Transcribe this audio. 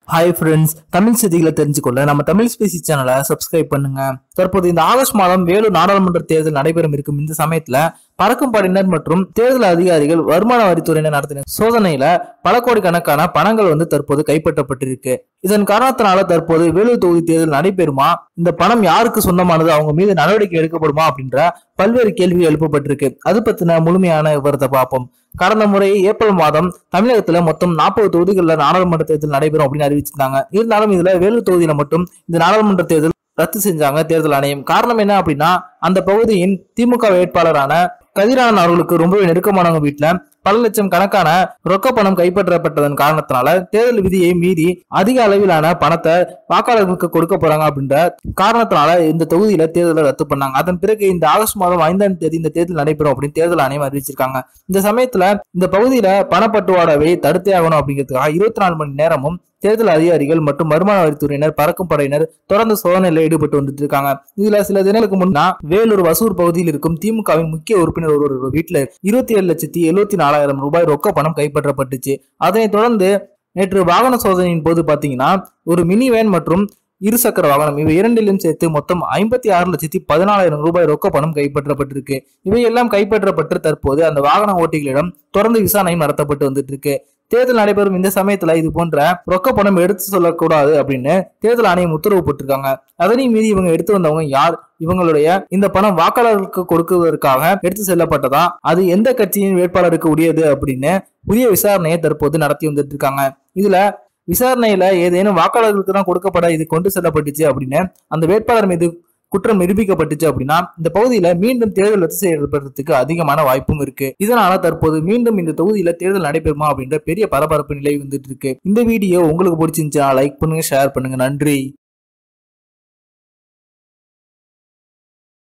hi friends Tamil செய்திகளை தெரிஞ்சுக்கொள்ள நம்ம Tamil Spacey சேனலை சப்ஸ்கிரைப் பண்ணுங்க தற்போது இந்த ஆகஸ்ட் மாதம் வேலூர் நாடாளுமன்ற தேர்தல் நடைபெறும் இருக்கும் இந்த சமயத்துல பறக்கும் படையினர் மற்றும் தேர்தல் அதிகாரிகள் வருமான வரித்துறையினர் நடத்தின சோதனையில பல கோடிக்கணக்கான பணங்கள் வந்து தற்போது கைப்பற்றப்பட்டிருக்கு இதன் காரணத்தினால தற்போது வேலூர் தொகுதி தேர்தல் நடைபெறுமா இந்த பணம் யாருக்கு சொந்தமானது அவங்க மீது நடவடிக்கை எடுக்கப்படுமா அப்படின்ற பல்வேறு கேள்விகள் எழுப்பப்பட்டிருக்கு அது பத்தின முழுமையான விவரத்தை பார்ப்போம் கடந்த முறை ஏப்ரல் மாதம் தமிழகத்துல மொத்தம் நாற்பது தொகுதிகளில் நாடாளுமன்ற தேர்தல் நடைபெறும் அப்படின்னு அறிவிச்சிருந்தாங்க இருந்தாலும் இதுல வேலூர் தொகுதியில மட்டும் இந்த நாடாளுமன்ற தேர்தல் ரத்து செஞ்சாங்க தேர்தல் ஆணையம் காரணம் என்ன அப்படின்னா அந்த பகுதியின் திமுக வேட்பாளரான கதிரானன் அவர்களுக்கு ரொம்பவே நெருக்கமானவங்க வீட்டுல பல லட்சம் கணக்கான ரொக்க பணம் கைப்பற்றப்பட்டதன் காரணத்தினால தேர்தல் விதியை மீறி அதிக அளவிலான பணத்தை வாக்காளர்களுக்கு கொடுக்க போறாங்க அப்படின்ற காரணத்தினால இந்த தொகுதியில தேர்தலை ரத்து பண்ணாங்க அதன் பிறகு இந்த ஆகஸ்ட் மாதம் ஐந்தாம் தேதி இந்த தேர்தல் நடைபெறும் அப்படின்னு தேர்தல் ஆணையம் அறிவிச்சிருக்காங்க இந்த சமயத்துல இந்த பகுதியில பணப்பட்டுவாடாவை தடுத்தே ஆகணும் அப்படிங்கிறதுக்காக இருபத்தி நாலு மணி நேரமும் தேர்தல் அதிகாரிகள் மற்றும் வருமான வரித்துறையினர் பறக்கும் படையினர் தொடர்ந்து சோதனையில் ஈடுபட்டு வந்துட்டு இருக்காங்க இதுல சில தினங்களுக்கு முன்னா வேலூர் வசூர் பகுதியில் இருக்கும் திமுகவின் முக்கிய உறுப்பினர் ஒருவர் வீட்டுல இருபத்தி ஏழு லட்சத்தி எழுபத்தி நாலாயிரம் ரூபாய் ரொக்க பணம் கைப்பற்றப்பட்டுச்சு அதனைத் தொடர்ந்து நேற்று வாகன சோதனையின் போது பாத்தீங்கன்னா ஒரு மினி வேன் மற்றும் இருசக்கர வாகனம் இவை இரண்டிலும் சேர்த்து மொத்தம் ஐம்பத்தி ஆறு லட்சத்தி பதினாலாயிரம் ரூபாய் ரொக்க பணம் கைப்பற்றப்பட்டிருக்கு இவையெல்லாம் கைப்பற்றப்பட்டு தற்போது அந்த வாகன ஓட்டிகளிடம் தொடர்ந்து விசாரணையும் நடத்தப்பட்டு வந்துட்டு இருக்கு தேர்தல் நடைபெறும் இந்த சமயத்துல இது போன்ற ரொக்க பணம் எடுத்து சொல்லக்கூடாது அப்படின்னு தேர்தல் ஆணையம் உத்தரவு போட்டிருக்காங்க அதனையும் மீறி இவங்க எடுத்து வந்தவங்க யார் இவங்களுடைய இந்த பணம் வாக்காளர்களுக்கு கொடுக்குவதற்காக எடுத்து செல்லப்பட்டதா அது எந்த கட்சியின் வேட்பாளருக்கு உரியது அப்படின்னு உரிய விசாரணையை தற்போது நடத்தி வந்துட்டு இருக்காங்க இதுல விசாரணையில ஏதேனும் வாக்காளர்களுக்கு தான் கொடுக்கப்பட இது கொண்டு செல்லப்பட்டுச்சு அப்படின்னு அந்த வேட்பாளர் மீது குற்றம் நிரூபிக்கப்பட்டுச்சு அப்படின்னா இந்த பகுதியில மீண்டும் தேர்தல் ரத்து செய்யப்படுறதுக்கு அதிகமான வாய்ப்பும் இருக்கு இதனால தற்போது மீண்டும் இந்த தொகுதியில தேர்தல் நடைபெறுமா அப்படின்ற பெரிய பரபரப்பு நிலை வந்துட்டு இருக்கு இந்த வீடியோ உங்களுக்கு பிடிச்சிருந்துச்சா லைக் பண்ணுங்க ஷேர் பண்ணுங்க நன்றி